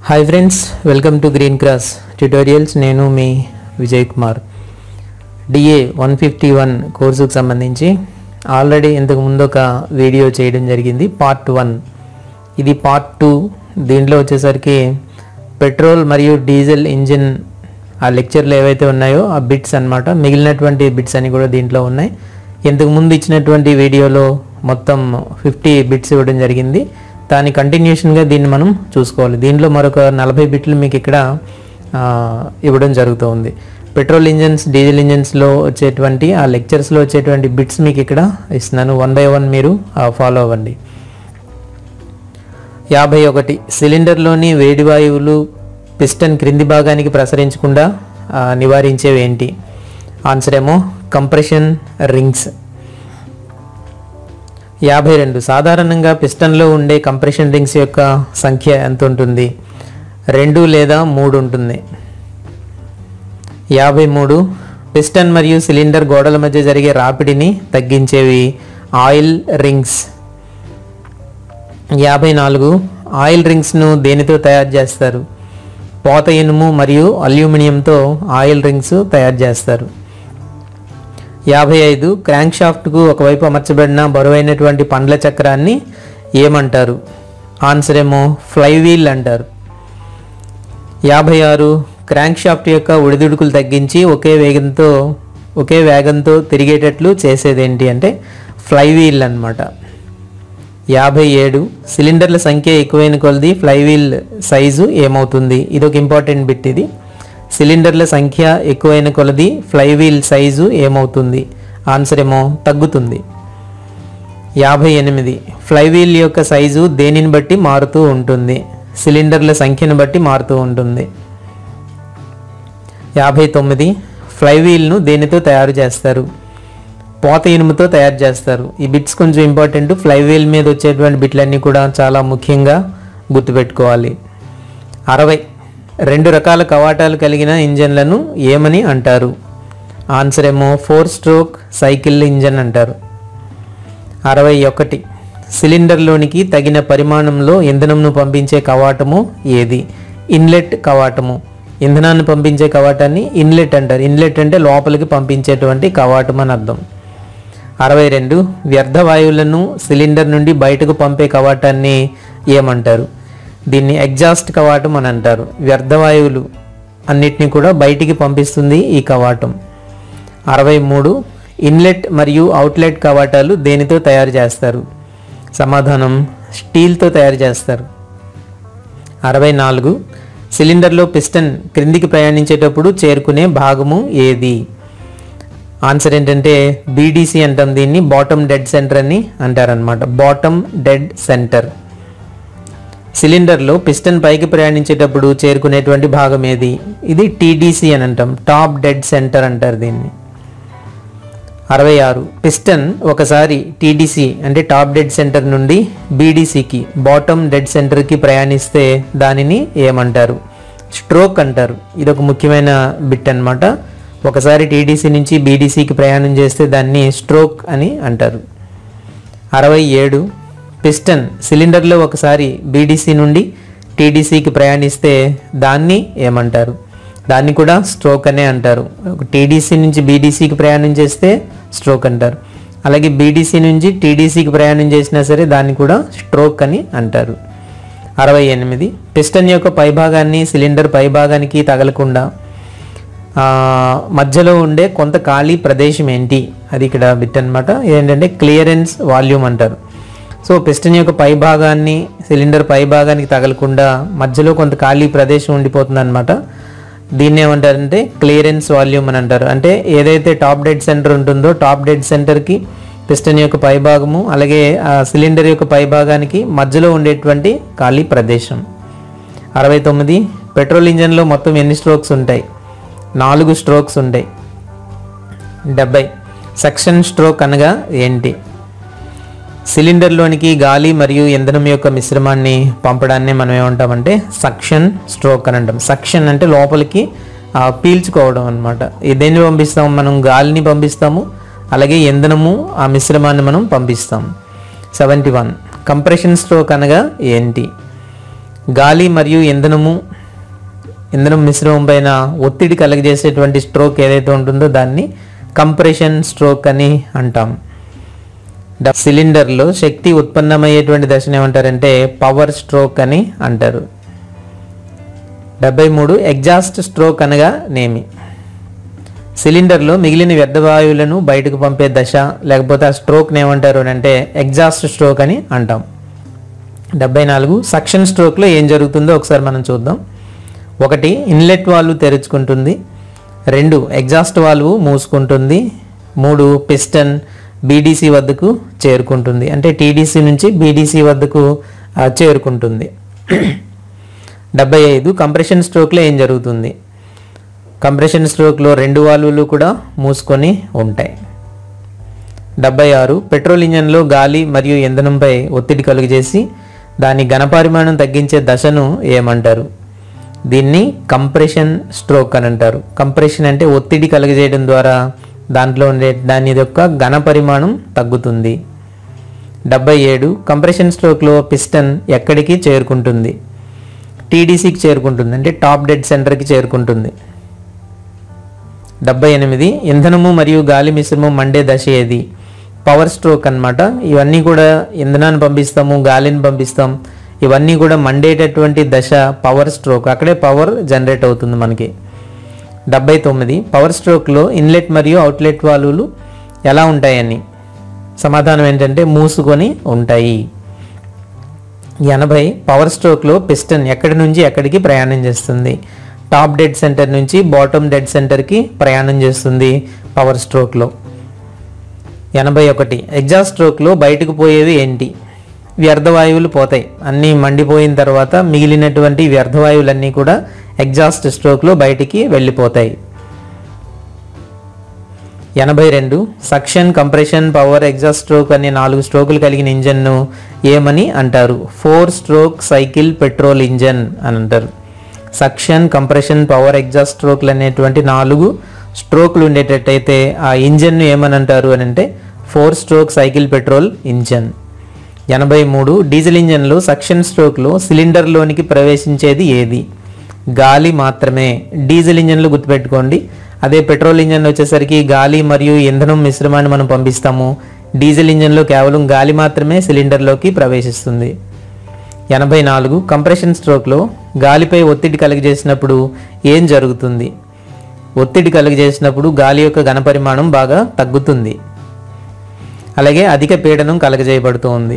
hi friends welcome to Green Cross Tutorials నేను మీ Vijay Kumar DA one fifty one కోర్సుకు సంబంధించి ఆల్రెడీ ఇంతకు ముందు ఒక వీడియో చేయడం జరిగింది పార్ట్ వన్ ఇది పార్ట్ టూ దీంట్లో వచ్చేసరికి పెట్రోల్ మరియు డీజిల్ ఇంజిన్ ఆ లెక్చర్లు ఏవైతే ఉన్నాయో ఆ బిట్స్ అన్నమాట మిగిలినటువంటి బిట్స్ అన్ని కూడా దీంట్లో ఉన్నాయి ఇంతకు ముందు ఇచ్చినటువంటి వీడియోలో మొత్తం ఫిఫ్టీ బిట్స్ ఇవ్వడం జరిగింది దాని కంటిన్యూషన్గా దీన్ని మనం చూసుకోవాలి దీంట్లో మరొక నలభై బిట్లు మీకు ఇక్కడ ఆ, ఇవ్వడం జరుగుతుంది పెట్రోల్ ఇంజన్స్ డీజిల్ ఇంజన్స్లో వచ్చేటువంటి ఆ లెక్చర్స్లో వచ్చేటువంటి బిట్స్ మీకు ఇక్కడ ఇస్తున్నాను వన్ బై వన్ మీరు ఫాలో అవ్వండి యాభై ఒకటి సిలిండర్లోని వేడి వాయువులు పిస్టన్ క్రింది భాగానికి ప్రసరించకుండా ఆ, నివారించేవి ఏంటి ఆన్సర్ ఏమో కంప్రెషన్ రింగ్స్ యాభై రెండు సాధారణంగా పిస్టన్లో ఉండే కంప్రెషన్ రింగ్స్ యొక్క సంఖ్య ఎంత ఉంటుంది రెండు లేదా మూడు ఉంటుంది యాభై మూడు పిస్టన్ మరియు సిలిండర్ గోడల మధ్య జరిగే రాపిడిని తగ్గించేవి ఆయిల్ రింగ్స్ యాభై నాలుగు ఆయిల్ రింగ్స్ను దేనితో తయారు చేస్తారు పోత ఇనుము మరియు అల్యూమినియంతో ఆయిల్ రింగ్స్ తయారు చేస్తారు యాభై ఐదు క్రాంక్ షాఫ్ట్కు ఒకవైపు అమర్చబడిన బరువైనటువంటి పండ్ల చక్రాన్ని ఏమంటారు ఆన్సర్ ఏమో ఫ్లైవీల్ అంటారు యాభై ఆరు క్రాంక్ షాఫ్ట్ యొక్క ఒడిదుడుకులు తగ్గించి ఒకే వేగంతో ఒకే వేగంతో తిరిగేటట్లు చేసేదేంటి అంటే ఫ్లైవీల్ అన్నమాట యాభై ఏడు సిలిండర్ల సంఖ్య ఎక్కువైన కొలది ఫ్లైవీల్ సైజు ఏమవుతుంది ఇది ఒక ఇంపార్టెంట్ బిట్ ఇది సిలిండర్ల సంఖ్య ఎక్కువైన కొలది ఫ్లైవీల్ సైజు ఏమవుతుంది ఆన్సర్ ఏమో తగ్గుతుంది యాభై ఎనిమిది ఫ్లైవీల్ యొక్క సైజు దేనిని బట్టి మారుతూ ఉంటుంది సిలిండర్ల సంఖ్యను బట్టి మారుతూ ఉంటుంది యాభై తొమ్మిది ఫ్లైవీల్ను దేనితో తయారు చేస్తారు పోత ఇనుముతో తయారు చేస్తారు ఈ బిట్స్ కొంచెం ఇంపార్టెంట్ ఫ్లైవీల్ మీద వచ్చేటువంటి బిట్లన్నీ కూడా చాలా ముఖ్యంగా గుర్తుపెట్టుకోవాలి అరవై రెండు రకాల కవాటాలు కలిగిన ఇంజన్లను ఏమని అంటారు ఆన్సర్ ఏమో ఫోర్ స్ట్రోక్ సైకిల్ ఇంజన్ అంటారు అరవై ఒకటి సిలిండర్లోనికి తగిన పరిమాణంలో ఇంధనంను పంపించే కవాటము ఏది ఇన్లెట్ కవాటము ఇంధనాన్ని పంపించే కవాటాన్ని ఇన్లెట్ అంటారు ఇన్లెట్ అంటే లోపలికి పంపించేటువంటి కవాటం అని అర్థం అరవై రెండు వ్యర్థ వాయువులను సిలిండర్ నుండి బయటకు పంపే కవాటాన్ని ఏమంటారు దీన్ని ఎగ్జాస్ట్ కవాటం అని అంటారు వ్యర్థ వాయువులు అన్నిటినీ కూడా బయటికి పంపిస్తుంది ఈ కవాటం అరవై మూడు ఇన్లెట్ మరియు అవుట్లెట్ కవాటాలు దేనితో తయారు చేస్తారు సమాధానం స్టీల్తో తయారు చేస్తారు అరవై నాలుగు సిలిండర్లో పిస్టన్ క్రిందికి ప్రయాణించేటప్పుడు చేరుకునే భాగము ఏది ఆన్సర్ ఏంటంటే బీడీసీ అంటాం దీన్ని బాటమ్ డెడ్ సెంటర్ అని అంటారనమాట బాటమ్ డెడ్ సెంటర్ సిలిండర్లో పిస్టన్ పైకి ప్రయాణించేటప్పుడు చేరుకునేటువంటి భాగం ఏది ఇది టీడీసీ అని అంటాం టాప్ డెడ్ సెంటర్ అంటారు దీన్ని అరవై ఆరు పిస్టన్ ఒకసారి టీడీసీ అంటే టాప్ డెడ్ సెంటర్ నుండి బీడీసీకి బాటమ్ డెడ్ సెంటర్కి ప్రయాణిస్తే దానిని ఏమంటారు స్ట్రోక్ అంటారు ఇది ఒక ముఖ్యమైన బిట్ అన్నమాట ఒకసారి టీడీసీ నుంచి బీడీసీకి ప్రయాణం చేస్తే దాన్ని స్ట్రోక్ అని అంటారు అరవై ఏడు పిస్టన్ సిలిండర్లో ఒకసారి బీడీసీ నుండి టీడీసీకి ప్రయాణిస్తే దాన్ని ఏమంటారు దాన్ని కూడా స్ట్రోక్ అనే అంటారు ఒక టీడీసీ నుంచి బీడీసీకి ప్రయాణం చేస్తే స్ట్రోక్ అంటారు అలాగే బీడీసీ నుంచి టీడీసీకి ప్రయాణం చేసినా సరే దాన్ని కూడా స్ట్రోక్ అని అంటారు అరవై ఎనిమిది పిస్టన్ యొక్క పైభాగాన్ని సిలిండర్ పైభాగానికి తగలకుండా ఆ, మధ్యలో ఉండే కొంత ఖాళీ ప్రదేశం ఏంటి అది ఇక్కడ బిట్ అనమాట ఏంటంటే క్లియరెన్స్ వాల్యూమ్ అంటారు సో పిస్టన్ యొక్క పై భాగాన్ని సిలిండర్ పై భాగానికి తగలకుండా మధ్యలో కొంత ఖాళీ ప్రదేశం ఉండిపోతుంది అనమాట దీన్ని ఏమంటారంటే క్లియరెన్స్ వాల్యూమ్ అని అంటారు అంటే ఏదైతే టాప్ డెడ్ సెంటర్ ఉంటుందో టాప్ డెడ్ సెంటర్కి పిస్టన్ యొక్క పై భాగము అలాగే ఆ సిలిండర్ యొక్క పై భాగానికి మధ్యలో ఉండేటువంటి ఖాళీ ప్రదేశం అరవై తొమ్మిది పెట్రోల్ ఇంజన్లో మొత్తం ఎన్ని స్ట్రోక్స్ ఉంటాయి నాలుగు స్ట్రోక్స్ ఉంటాయి డెబ్బై సెక్షన్ స్ట్రోక్ అనగా ఏంటి సిలిండర్లోనికి గాలి మరియు ఇంధనం యొక్క మిశ్రమాన్ని పంపడాన్ని మనం ఏమంటామంటే సక్షన్ స్ట్రోక్ అని అంటాం సక్షన్ అంటే లోపలికి ఆ, పీల్చుకోవడం అనమాట దేన్ని పంపిస్తాము మనం గాలిని పంపిస్తాము అలాగే ఇంధనము ఆ మిశ్రమాన్ని మనం పంపిస్తాం సెవెంటీ వన్ కంప్రెషన్ స్ట్రోక్ అనగా ఏంటి గాలి మరియు ఇంధనము ఇంధనం మిశ్రమం పైన ఒత్తిడి కలగజేసేటువంటి స్ట్రోక్ ఏదైతే ఉంటుందో దాన్ని కంప్రెషన్ స్ట్రోక్ అని అంటాం డ- సిలిండర్లో శక్తి ఉత్పన్నమయ్యేటువంటి దశను ఏమంటారంటే పవర్ స్ట్రోక్ అని అంటారు డెబ్బై మూడు ఎగ్జాస్ట్ స్ట్రోక్ అనగా నేమి సిలిండర్లో మిగిలిన వ్యర్థ వాయువులను బయటకు పంపే దశ లేకపోతే ఆ స్ట్రోక్ని ఏమంటారు అని అంటే ఎగ్జాస్ట్ స్ట్రోక్ అని అంటాం డెబ్బై నాలుగు సక్షన్ స్ట్రోక్లో ఏం జరుగుతుందో ఒకసారి మనం చూద్దాం ఒకటి ఇన్లెట్ వాల్వ్ తెరుచుకుంటుంది రెండు ఎగ్జాస్ట్ వాల్వ్ మూసుకుంటుంది మూడు పిస్టన్ బీడీసీ వద్దకు చేరుకుంటుంది అంటే టీడీసీ నుంచి బీడీసీ వద్దకు ఆ, చేరుకుంటుంది డెబ్బై ఐదు కంప్రెషన్ స్ట్రోక్లో ఏం జరుగుతుంది కంప్రెషన్ స్ట్రోక్లో రెండు వాల్వులు కూడా మూసుకొని ఉంటాయి డెబ్బై ఆరు పెట్రోల్ ఇంజన్లో గాలి మరియు ఇంధనంపై ఒత్తిడి కలుగజేసి దాని ఘనపరిమాణం తగ్గించే దశను ఏమంటారు దీన్ని కంప్రెషన్ స్ట్రోక్ అని అంటారు కంప్రెషన్ అంటే ఒత్తిడి కలుగజేయడం ద్వారా దాంట్లో ఉండే దాని యొక్క ఘన పరిమాణం తగ్గుతుంది డెబ్బై ఏడు కంప్రెషన్ స్ట్రోక్లో పిస్టన్ ఎక్కడికి చేరుకుంటుంది టీడీసీకి చేరుకుంటుంది అంటే టాప్ డెడ్ సెంటర్కి చేరుకుంటుంది డెబ్బై ఎనిమిది ఇంధనము మరియు గాలి మిశ్రమం మండే దశ ఏది పవర్ స్ట్రోక్ అన్నమాట ఇవన్నీ కూడా ఇంధనాన్ని పంపిస్తాము గాలిని పంపిస్తాం ఇవన్నీ కూడా మండేటటువంటి దశ పవర్ స్ట్రోక్ అక్కడే పవర్ జనరేట్ అవుతుంది మనకి డెబ్బై తొమ్మిది పవర్ స్ట్రోక్లో ఇన్లెట్ మరియు అవుట్లెట్ వాల్వులు ఎలా ఉంటాయని సమాధానం ఏంటంటే మూసుకొని ఉంటాయి ఎనభై పవర్ స్ట్రోక్లో పిస్టన్ ఎక్కడి నుంచి ఎక్కడికి ప్రయాణం చేస్తుంది టాప్ డెడ్ సెంటర్ నుంచి బాటమ్ డెడ్ సెంటర్కి ప్రయాణం చేస్తుంది పవర్ స్ట్రోక్లో ఎనభై ఒకటి ఎగ్జాస్ట్ స్ట్రోక్లో బయటకు పోయేవి ఏంటి వ్యర్థవాయువులు పోతాయి అన్నీ మండిపోయిన తర్వాత మిగిలినటువంటి వ్యర్థవాయువులన్నీ కూడా ఎగ్జాస్ట్ స్ట్రోక్లో బయటికి వెళ్ళిపోతాయి ఎనభై రెండు suction compression power exhaust stroke అనే నాలుగు స్ట్రోకులు కలిగిన ఇంజన్ను ఏమని అంటారు four stroke cycle petrol engine అని అంటారు సక్షన్ కంప్రెషన్ పవర్ ఎగ్జాస్ట్ స్ట్రోక్లు అనేటువంటి నాలుగు స్ట్రోక్లు ఉండేటట్టయితే ఆ ఇంజన్ను ఏమని అంటారు అని అంటే four stroke cycle petrol engine ఎనభై మూడు డీజిల్ ఇంజన్లో సక్షన్ స్ట్రోక్లో సిలిండర్లోనికి ప్రవేశించేది ఏది గాలి మాత్రమే డీజిల్ ఇంజన్లు గుర్తుపెట్టుకోండి అదే పెట్రోల్ ఇంజన్ వచ్చేసరికి గాలి మరియు ఇంధనం మిశ్రమాన్ని మనం పంపిస్తాము డీజిల్ ఇంజన్లో కేవలం గాలి మాత్రమే సిలిండర్లోకి ప్రవేశిస్తుంది ఎనభై నాలుగు కంప్రెషన్ స్ట్రోక్లో గాలిపై ఒత్తిడి కలుగజేసినప్పుడు ఏం జరుగుతుంది ఒత్తిడి కలుగజేసినప్పుడు గాలి యొక్క ఘనపరిమాణం బాగా తగ్గుతుంది అలాగే అధిక పీడనం కలగజేయబడుతుంది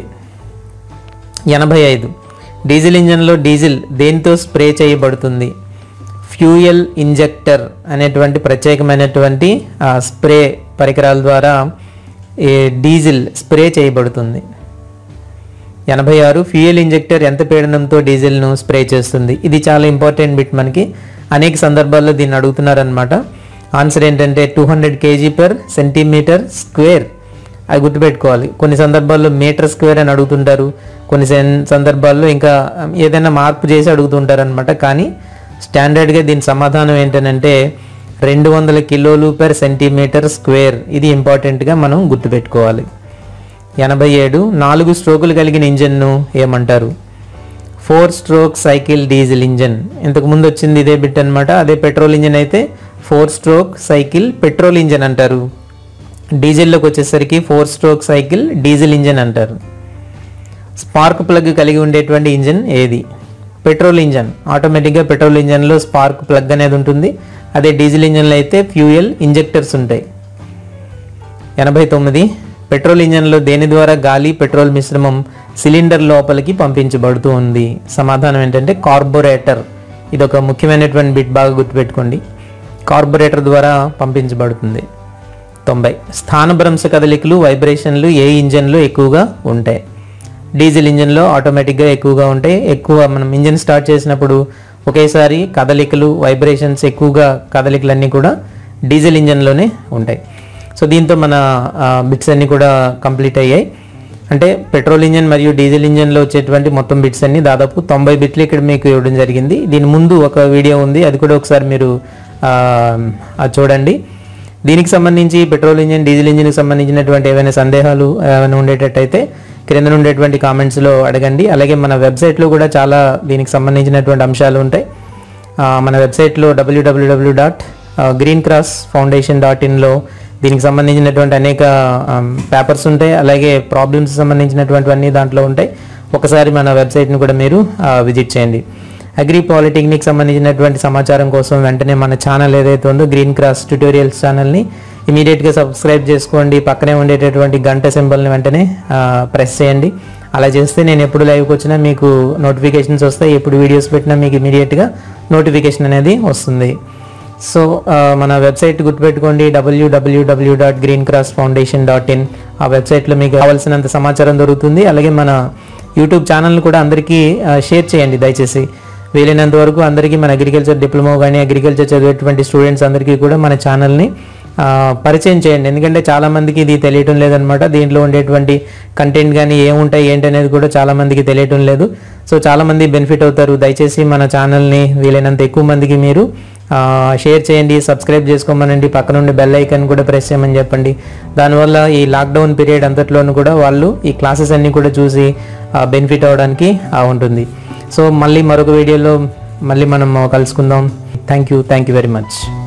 ఎనభై ఐదు డీజిల్ ఇంజన్లో డీజిల్ దేనితో స్ప్రే చేయబడుతుంది ఫ్యూయల్ ఇంజెక్టర్ అనేటువంటి ప్రత్యేకమైనటువంటి ఆ స్ప్రే పరికరాల ద్వారా ఈ డీజిల్ స్ప్రే చేయబడుతుంది ఎనభై ఆరు ఫ్యూయల్ ఇంజెక్టర్ ఎంత పీడనంతో డీజిల్ను స్ప్రే చేస్తుంది ఇది చాలా ఇంపార్టెంట్ బిట్ మనకి అనేక సందర్భాల్లో దీన్ని అడుగుతున్నారనమాట ఆన్సర్ ఏంటంటే two hundred KG per centimetre square అది గుర్తుపెట్టుకోవాలి కొన్ని సందర్భాల్లో మీటర్ స్క్వేర్ అని అడుగుతుంటారు కొన్ని సెన్- సందర్భాల్లో ఇంకా ఏదైనా మార్పు చేసి అడుగుతుంటారు అనమాట కానీ స్టాండర్డ్గా దీని సమాధానం ఏంటనంటే రెండు వందల కిలోలు పర్ సెంటీమీటర్ స్క్వేర్ ఇది ఇంపార్టెంట్గా మనం గుర్తుపెట్టుకోవాలి ఎనభై ఏడు నాలుగు స్ట్రోకులు కలిగిన ఇంజన్ను ఏమంటారు four stroke cycle diesel engine ఇంతకు ముందు వచ్చింది ఇదే బిట్ అనమాట అదే పెట్రోల్ ఇంజన్ అయితే four stroke cycle petrol engine అంటారు డీజిల్లోకి వచ్చేసరికి four stroke cycle diesel engine అంటారు స్పార్క్ ప్లగ్ కలిగి ఉండేటువంటి ఇంజన్ ఏది పెట్రోల్ ఇంజన్ ఆటోమేటిక్గా పెట్రోల్ ఇంజన్లో స్పార్క్ ప్లగ్ అనేది ఉంటుంది అదే డీజిల్ ఇంజన్లో అయితే ఫ్యూయల్ ఇంజెక్టర్స్ ఉంటాయి ఎనభై తొమ్మిది పెట్రోల్ ఇంజన్లో దేని ద్వారా గాలి పెట్రోల్ మిశ్రమం సిలిండర్ లోపలికి పంపించబడుతూ ఉంది సమాధానం ఏంటంటే కార్బొరేటర్ ఇది ఒక ముఖ్యమైనటువంటి బిట్ బాగా గుర్తుపెట్టుకోండి కార్బొరేటర్ ద్వారా పంపించబడుతుంది తొంభై స్థానభ్రంశ కదలికలు వైబ్రేషన్లు ఏ ఇంజన్లో ఎక్కువగా ఉంటాయి డీజిల్ ఇంజన్లో ఆటోమేటిక్గా ఎక్కువగా ఉంటాయి ఎక్కువ మనం ఇంజన్ స్టార్ట్ చేసినప్పుడు ఒకేసారి కదలికలు వైబ్రేషన్స్ ఎక్కువగా కదలికలన్నీ కూడా డీజిల్ ఇంజన్లోనే ఉంటాయి సో దీంతో మన బిట్స్ అన్నీ కూడా కంప్లీట్ అయ్యాయి అంటే పెట్రోల్ ఇంజన్ మరియు డీజిల్ ఇంజన్లో వచ్చేటువంటి మొత్తం బిట్స్ అన్ని దాదాపు తొంభై బిట్లు ఇక్కడ మీకు ఇవ్వడం జరిగింది దీని ముందు ఒక వీడియో ఉంది అది కూడా ఒకసారి మీరు ఆ, అది చూడండి దీనికి సంబంధించి పెట్రోల్ ఇంజిన్ డీజిల్ ఇంజిన్కి సంబంధించినటువంటి ఏవైనా సందేహాలు ఏమైనా ఉండేటట్టయితే క్రింద ఉండేటువంటి కామెంట్స్లో అడగండి అలాగే మన వెబ్సైట్లో కూడా చాలా దీనికి సంబంధించినటువంటి అంశాలు ఉంటాయి ఆ, మన వెబ్సైట్లో WWW dot green cross foundation dot ఇన్లో దీనికి సంబంధించినటువంటి అనేక పేపర్స్ ఉంటాయి అలాగే ప్రాబ్లమ్స్ సంబంధించినటువంటివన్నీ దాంట్లో ఉంటాయి ఒకసారి మన వెబ్సైట్ని కూడా మీరు విజిట్ చేయండి అగ్రి పాలిటెక్నిక్ సంబంధించినటువంటి సమాచారం కోసం వెంటనే మన ఛానల్ ఏదైతే ఉందో గ్రీన్ క్రాస్ ట్యూటోరియల్స్ ఛానల్ని ఇమీడియట్గా సబ్స్క్రైబ్ చేసుకోండి పక్కనే ఉండేటటువంటి గంట సింబల్ని వెంటనే ప్రెస్ చేయండి అలా చేస్తే నేను ఎప్పుడు లైవ్కి వచ్చినా మీకు నోటిఫికేషన్స్ వస్తాయి ఎప్పుడు వీడియోస్ పెట్టినా మీకు ఇమీడియట్గా నోటిఫికేషన్ అనేది వస్తుంది సో ఆ, మన వెబ్సైట్ గుర్తుపెట్టుకోండి WWW dot green cross foundation dot in ఆ వెబ్సైట్లో మీకు కావాల్సినంత సమాచారం దొరుకుతుంది అలాగే మన యూట్యూబ్ ఛానల్ కూడా అందరికీ ఆ, షేర్ చేయండి దయచేసి వీలైనంత వరకు అందరికీ మన అగ్రికల్చర్ డిప్లొమా కానీ అగ్రికల్చర్ చదివేటువంటి స్టూడెంట్స్ అందరికీ కూడా మన ఛానల్ని ఆ, పరిచయం చేయండి ఎందుకంటే చాలా మందికి ఇది తెలియటం లేదనమాట దీంట్లో ఉండేటువంటి కంటెంట్ కానీ ఏముంటాయి ఏంటి అనేది కూడా చాలా మందికి తెలియటం లేదు సో చాలా మంది బెనిఫిట్ అవుతారు దయచేసి మన ఛానల్ని వీలైనంత ఎక్కువ మందికి మీరు ఆ, షేర్ చేయండి సబ్స్క్రైబ్ చేసుకోమనండి పక్కన ఉండే బెల్ ఐకాన్ కూడా ప్రెస్ చేయమని చెప్పండి దానివల్ల ఈ లాక్డౌన్ పీరియడ్ అంతట్లోనూ కూడా వాళ్ళు ఈ క్లాసెస్ అన్నీ కూడా చూసి బెనిఫిట్ అవ్వడానికి ఆ, ఉంటుంది సో మళ్ళీ మరొక వీడియోలో మళ్ళీ మనం కలుసుకుందాం thank you thank you very much